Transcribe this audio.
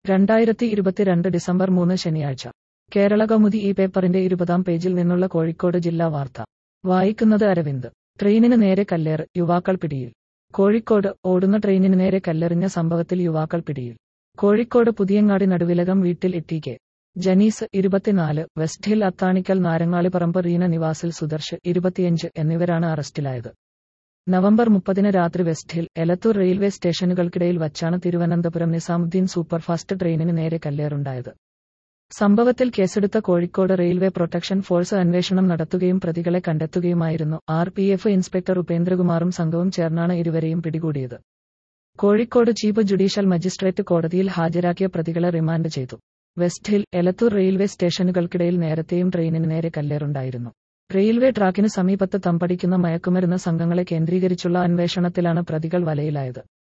രണ്ടായിരത്തി ഇരുപത്തിരണ്ട് ഡിസംബർ മൂന്ന് ശനിയാഴ്ച കേരള കൗമുദി ഈ പേപ്പറിന്റെ ഇരുപതാം പേജിൽ നിന്നുള്ള കോഴിക്കോട് ജില്ലാ വാർത്ത വായിക്കുന്നത് അരവിന്ദ് ട്രെയിനിന് നേരെ കല്ലേറ് യുവാക്കൾ പിടിയിൽ കോഴിക്കോട് ഓടുന്ന ട്രെയിനിന് നേരെ കല്ലെറിഞ്ഞ സംഭവത്തിൽ യുവാക്കൾ പിടിയിൽ കോഴിക്കോട് പുതിയങ്ങാടി നടുവിലകം വീട്ടിൽ ഇട്ടി കെ ജനീസ് ഇരുപത്തിനാല് വെസ്റ്റ് ഹിൽ അത്താണിക്കൽ നാരങ്ങാളിപ്പറമ്പ് റീന നിവാസിൽ സുദർശ് ഇരുപത്തിയഞ്ച് എന്നിവരാണ് അറസ്റ്റിലായത് നവംബർ മുപ്പതിന് രാത്രി വെസ്റ്റ് ഹിൽ എലത്തൂർ റെയിൽവേ സ്റ്റേഷനുകൾക്കിടയിൽ വച്ചാണ് തിരുവനന്തപുരം നിസാമുദ്ദീൻ സൂപ്പർഫാസ്റ്റ് ട്രെയിനിന് നേരെ കല്ലേറുണ്ടായത് സംഭവത്തിൽ കേസെടുത്ത കോഴിക്കോട് റെയിൽവേ പ്രൊട്ടക്ഷൻ ഫോഴ്സ് അന്വേഷണം നടത്തുകയും പ്രതികളെ കണ്ടെത്തുകയുമായിരുന്നു ആർ പി എഫ് ഇൻസ്പെക്ടർ ഉപേന്ദ്രകുമാറും സംഘവും ചേർന്നാണ് ഇരുവരെയും പിടികൂടിയത് കോഴിക്കോട് ചീഫ് ജുഡീഷ്യൽ മജിസ്ട്രേറ്റ് കോടതിയിൽ ഹാജരാക്കിയ പ്രതികളെ റിമാൻഡ് ചെയ്തു വെസ്റ്റ് ഹിൽ എലത്തൂർ റെയിൽവേ സ്റ്റേഷനുകൾക്കിടയിൽ നേരത്തെയും ട്രെയിനിന് നേരെ കല്ലേറുണ്ടായിരുന്നു റെയിൽവേ ട്രാക്കിന് സമീപത്ത് തമ്പടിക്കുന്ന മയക്കുമരുന്ന് സംഘങ്ങളെ കേന്ദ്രീകരിച്ചുള്ള അന്വേഷണത്തിലാണ് പ്രതികൾ വലയിലായത്